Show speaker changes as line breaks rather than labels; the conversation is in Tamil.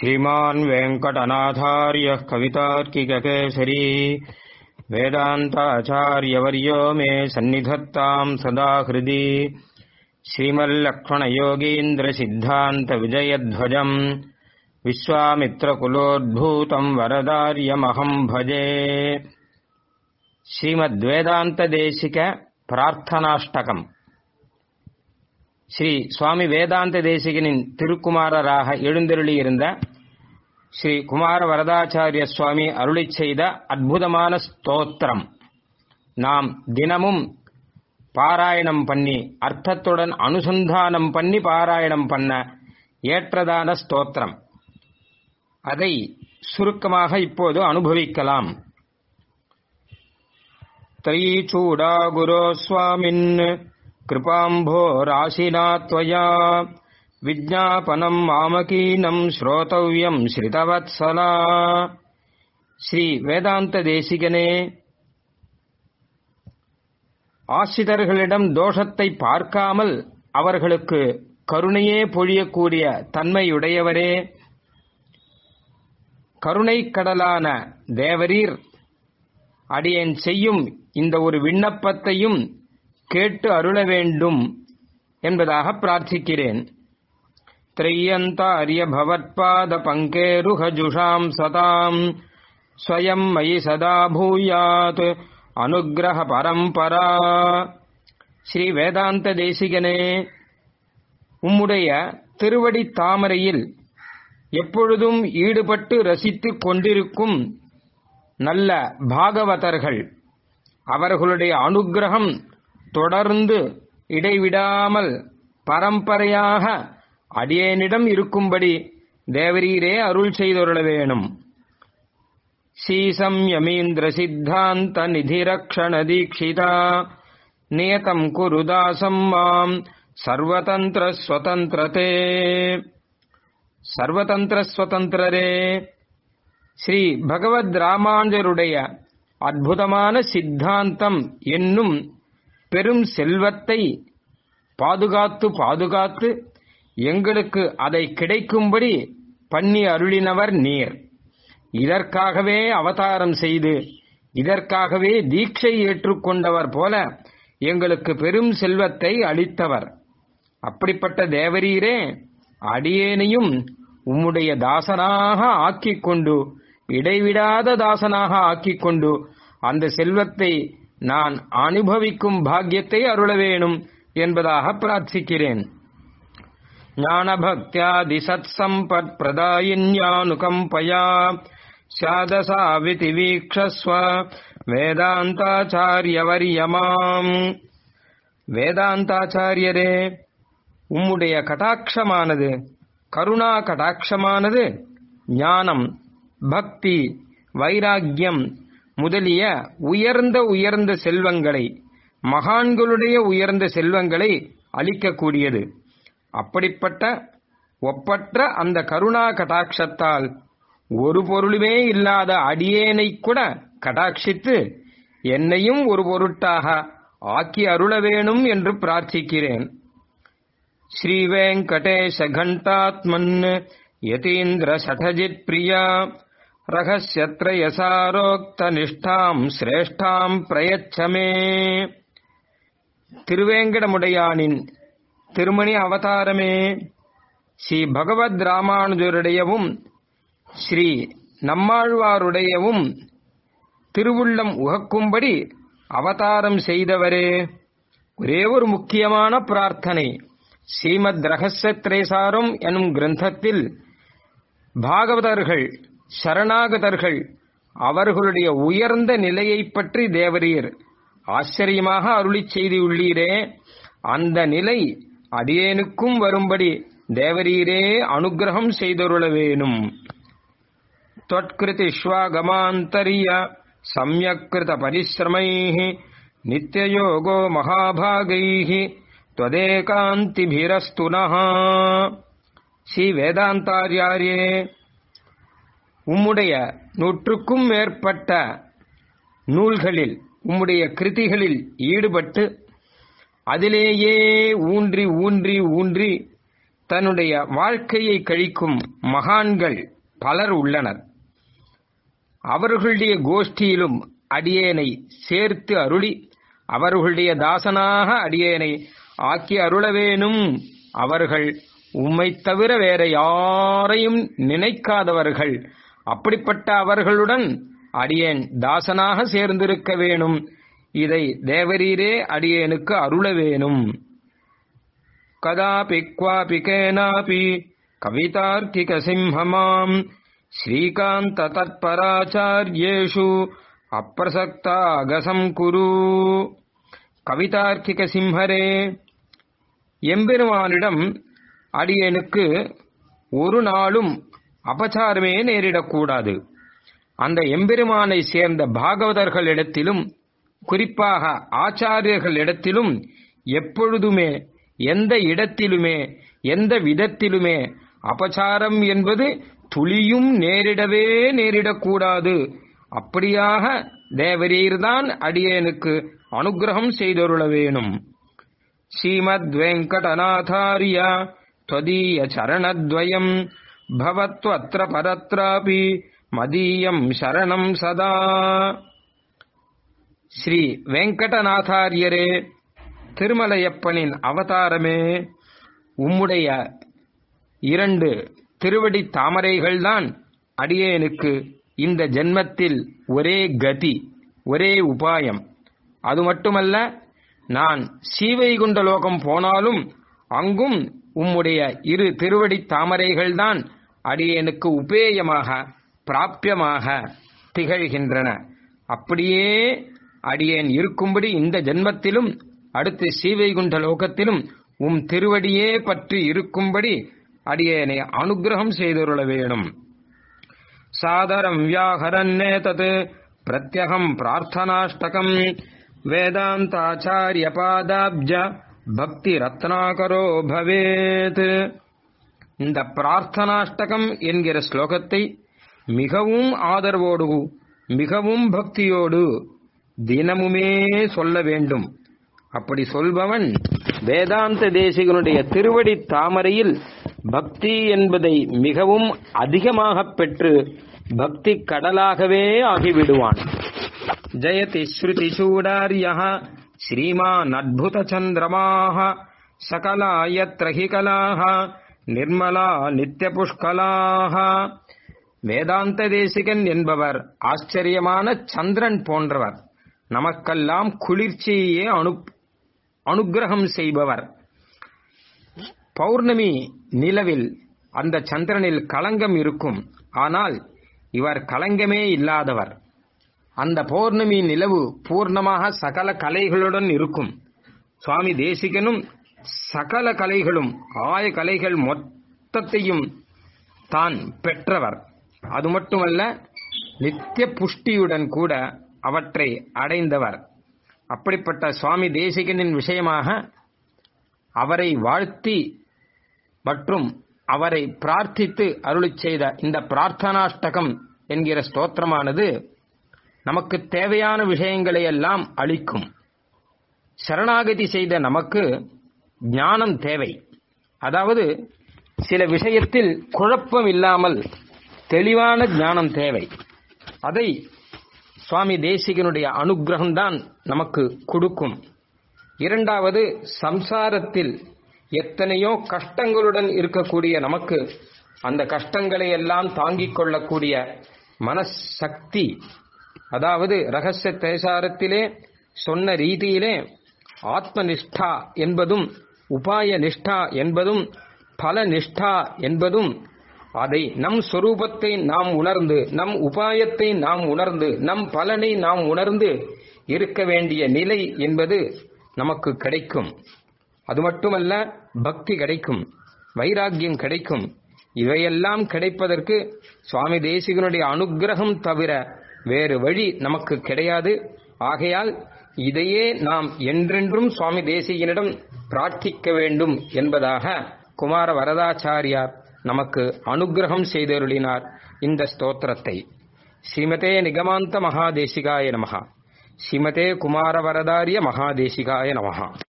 श्रीमान् वेङ्कटनाथार्यः कवितार्किककेसरी वेदान्ताचार्यवर्यो मे सन्निधत्ताम् सदा हृदि श्रीमल्लक्ष्मणयोगीन्द्रसिद्धान्तविजयध्वजम् विश्वामित्रकुलोद्भूतम् वरदार्यमहम् भजे ஸ்ரீமத்வேதாந்ததேசிக பிரார்த்தனாஷ்டகம் ஸ்ரீ சுவாமி வேதாந்த தேசிகனின் திருக்குமாரராக எழுந்தருளியிருந்த ஸ்ரீ குமார வரதாச்சாரிய சுவாமி அருளிச் செய்த அற்புதமான ஸ்தோத்திரம் நாம் தினமும் பாராயணம் பண்ணி அர்த்தத்துடன் அனுசந்தானம் பண்ணி பாராயணம் பண்ண ஏற்றதான ஸ்தோத்திரம் அதை சுருக்கமாக இப்போது அனுபவிக்கலாம் त्रयीचूडा गुरो स्वामिन् कृपाम्भो राशिना त्वया विज्ञापनम् मामकीनम् श्रोतव्यम् श्रितवत्सला ஸ்ரீ வேதாந்த தேசிகனே ஆசிரியர்களிடம் தோஷத்தை பார்க்காமல் அவர்களுக்கு கருணையே பொழியக்கூடிய தன்மையுடையவரே கருணை கடலான தேவரீர் அடியேன் செய்யும் இந்த ஒரு விண்ணப்பத்தையும் கேட்டு அருள வேண்டும் என்பதாக பிரார்த்திக்கிறேன் திரையந்தாரிய பவத்பாத பங்கேருஹஜுஷாம் சதாம் ஸ்வயம் மயி சதா பூயாத் அனுகிரக பரம்பரா ஸ்ரீ வேதாந்த தேசிகனே உம்முடைய திருவடி தாமரையில் எப்பொழுதும் ஈடுபட்டு ரசித்துக் கொண்டிருக்கும் நல்ல பாகவதர்கள் அவர்களுடைய அனுகிரகம் தொடர்ந்து இடைவிடாமல் பரம்பரையாக அடியேனிடம் இருக்கும்படி தேவரீரே அருள் செய்தொருள வேணும் சீசம் யமீந்திர சித்தாந்த நிதிரக்ஷண தீட்சிதா நியதம் குருதாசம் மாம் சர்வதந்திர ஸ்வதந்திரதே சர்வதந்திர ஸ்வதந்திரரே ஸ்ரீ பகவத் ராமானுஜருடைய அற்புதமான சித்தாந்தம் என்னும் பெரும் செல்வத்தை பாதுகாத்து பாதுகாத்து எங்களுக்கு அதை கிடைக்கும்படி பண்ணி அருளினவர் நீர் இதற்காகவே அவதாரம் செய்து இதற்காகவே தீட்சை ஏற்றுக்கொண்டவர் போல எங்களுக்கு பெரும் செல்வத்தை அளித்தவர் அப்படிப்பட்ட தேவரீரே அடியேனையும் உம்முடைய தாசனாக ஆக்கிக் கொண்டு இடைவிடாத தாசனாக ஆக்கிக் கொண்டு அந்த செல்வத்தை நான் அனுபவிக்கும் பாக்கியத்தை அருள வேணும் என்பதாக பிரார்த்திக்கிறேன் ஞானபக்தியாதி சத் சம்பத் பிரதாயின்யானுகம்பயா சாதசாவிதி வீக்ஷஸ்வ வேதாந்தாச்சாரியவரியமாம் வேதாந்தாச்சாரியரே உம்முடைய கட்டாட்சமானது கருணா கடாட்சமானது ஞானம் பக்தி வைராக்கியம் முதலிய உயர்ந்த உயர்ந்த செல்வங்களை மகான்களுடைய உயர்ந்த செல்வங்களை அளிக்கக்கூடியது அப்படிப்பட்ட ஒப்பற்ற அந்த கருணா கடாட்சத்தால் ஒரு பொருளுமே இல்லாத அடியேனை கூட கடாட்சித்து என்னையும் ஒரு பொருட்டாக ஆக்கி அருள வேணும் என்று பிரார்த்திக்கிறேன் श्रीवेङ्कटेशघण्टात्मन् यतीन्द्रशठजित् प्रिया ரகசியத்ரயசாரோக்தனிஷ்டாம் சிரேஷ்டாம் பிரயச்சமே திருவேங்கடமுடையானின் திருமணி அவதாரமே ஸ்ரீ பகவத் ராமானுஜருடையவும் ஸ்ரீ நம்மாழ்வாருடையவும் திருவுள்ளம் உகக்கும்படி அவதாரம் செய்தவரே ஒரே ஒரு முக்கியமான பிரார்த்தனை ஸ்ரீமத் ரகசியத்ரேசாரம் எனும் கிரந்தத்தில் பாகவதர்கள் சரணாகதர்கள் அவர்களுடைய உயர்ந்த நிலையை பற்றி தேவரீர் ஆச்சரியமாக அருளி செய்தியுள்ளீரே அந்த நிலை அடியேனுக்கும் வரும்படி தேவரீரே அனுகிரகம் செய்தருள வேணும் त्वत्कृतिष्वागमान्तर्य सम्यक्कृत परिश्रमैः नित्ययोगो महाभागैः त्वदेकान्तिभिरस्तु नः ஸ்ரீ வேதாந்தாரியாரே உம்முடைய நூற்றுக்கும் மேற்பட்ட நூல்களில் உம்முடைய கிருதிகளில் ஈடுபட்டு அதிலேயே ஊன்றி ஊன்றி ஊன்றி தன்னுடைய வாழ்க்கையை கழிக்கும் மகான்கள் பலர் உள்ளனர் அவர்களுடைய கோஷ்டியிலும் அடியேனை சேர்த்து அருளி அவர்களுடைய தாசனாக அடியேனை ஆக்கி அருளவேனும் அவர்கள் உம்மை தவிர வேற யாரையும் நினைக்காதவர்கள் அப்படிப்பட்ட அவர்களுடன் அடியேன் தாசனாக சேர்ந்திருக்க வேணும் இதை தேவரீரே அடியேனுக்கு அருள வேணும் கதாபி क्वापि केनापि कवितार्किकसिंहमाम् श्रीकान्ततत्पराचार्येषु அப்பிரசக்தாகசம் குரு கவிதார்க்கிக சிம்ஹரே எம்பெருமானிடம் அடியனுக்கு ஒரு நாளும் அபச்சாரமே நேரிடக்கூடாது அந்த எம்பெருமானை சேர்ந்த பாகவதர்களிடத்திலும் குறிப்பாக ஆச்சாரியர்களிடத்திலும் எப்பொழுதுமே எந்த இடத்திலுமே எந்த விதத்திலுமே அபச்சாரம் என்பது துளியும் நேரிடவே நேரிடக்கூடாது அப்படியாக தேவரீர்தான் அடியேனுக்கு அனுகிரகம் செய்தருள வேணும் ஸ்ரீமத் வெங்கடநாதாரிய त्वदीय चरणद्वयम् भवत्वत्र परत्रापि மதீயம் சரணம் சதா ஸ்ரீ வெங்கடநாதாரியரே திருமலையப்பனின் அவதாரமே உம்முடைய இரண்டு திருவடி தாமரைகள்தான் அடியேனுக்கு இந்த ஜென்மத்தில் ஒரே கதி ஒரே உபாயம் அது மட்டுமல்ல நான் சீவைகுண்ட லோகம் போனாலும் அங்கும் உம்முடைய இரு திருவடி தாமரைகள்தான் அடியேனுக்கு உபேயமாக பிராப்பியமாக திகழ்கின்றன அப்படியே அடியேன் இருக்கும்படி இந்த ஜென்மத்திலும் அடுத்து சீவைகுண்ட லோகத்திலும் உம் திருவடியே பற்றி இருக்கும்படி அடியேனை அனுகிரகம் செய்தருள வேணும் சாதரம் வியாகரன்னே தத் பிரத்யகம் பிரார்த்தனாஷ்டகம் வேதாந்தாச்சாரிய பாதாப்ஜ பக்தி ரத்னாகரோ பவேத் இந்த பிரார்த்தனாஷ்டகம் என்கிற ஸ்லோகத்தை மிகவும் ஆதரவோடு மிகவும் பக்தியோடு தினமுமே சொல்ல வேண்டும் அப்படி சொல்பவன் வேதாந்த தேசிகனுடைய திருவடி தாமரையில் பக்தி என்பதை மிகவும் அதிகமாக பெற்று பக்தி கடலாகவே ஆகிவிடுவான் ஜெயதி ஸ்ருதி சூடாரிய ஸ்ரீமான் அத்புத சந்திரமாக சகலா யத்ர ஹி கலாக நிர்மலா நித்திய புஷ்கலாக வேதாந்த தேசிகன் என்பவர் ஆச்சரியமான சந்திரன் போன்றவர் நமக்கெல்லாம் குளிர்ச்சியே அனு அனுகிரகம் செய்பவர் பௌர்ணமி நிலவில் அந்த சந்திரனில் களங்கம் இருக்கும் ஆனால் இவர் களங்கமே இல்லாதவர் அந்த பௌர்ணமி நிலவு பூர்ணமாக சகல கலைகளுடன் இருக்கும் சுவாமி தேசிகனும் சகல கலைகளும் ஆய கலைகள் மொத்தத்தையும் தான் பெற்றவர் அது மட்டுமல்ல நித்திய புஷ்டியுடன் கூட அவற்றை அடைந்தவர் அப்படிப்பட்ட சுவாமி தேசிகனின் விஷயமாக அவரை வாழ்த்தி மற்றும் அவரை பிரார்த்தித்து அருளிச் செய்த இந்த பிரார்த்தனாஷ்டகம் என்கிற ஸ்தோத்திரமானது நமக்கு தேவையான விஷயங்களை எல்லாம் அளிக்கும் சரணாகதி செய்த நமக்கு ஞானம் தேவை அதாவது சில விஷயத்தில் குழப்பம் இல்லாமல் தெளிவான ஞானம் தேவை அதை சுவாமி தேசிகனுடைய அனுகிரகம்தான் நமக்கு கொடுக்கும் இரண்டாவது சம்சாரத்தில் எத்தனையோ கஷ்டங்களுடன் இருக்கக்கூடிய நமக்கு அந்த கஷ்டங்களை எல்லாம் தாங்கிக் கொள்ளக்கூடிய மனசக்தி அதாவது ரகசிய தேசாரத்திலே சொன்ன ரீதியிலே ஆத்ம நிஷ்டா என்பதும் உபாய நிஷ்டா என்பதும் பல நிஷ்டா என்பதும் அதை நம் சொரூபத்தை நாம் உணர்ந்து நம் உபாயத்தை நாம் உணர்ந்து நம் பலனை நாம் உணர்ந்து இருக்க வேண்டிய நிலை என்பது நமக்கு கிடைக்கும் அது மட்டுமல்ல பக்தி கிடைக்கும் வைராக்கியம் கிடைக்கும் இவையெல்லாம் கிடைப்பதற்கு சுவாமி தேசிகனுடைய அனுகிரகம் தவிர வேறு வழி நமக்கு கிடையாது ஆகையால் இதையே நாம் என்றென்றும் சுவாமி தேசிகனிடம் பிரார்த்திக்க வேண்டும் என்பதாக குமார வரதாச்சாரியார் நமக்கு அனுகிரகம் செய்தருளினார் இந்த ஸ்தோத்திரத்தை ஸ்ரீமதே நிகமாந்த மகாதேசிகாய நமகா ஸ்ரீமதே குமார வரதாரிய மகாதேசிகாய நமகா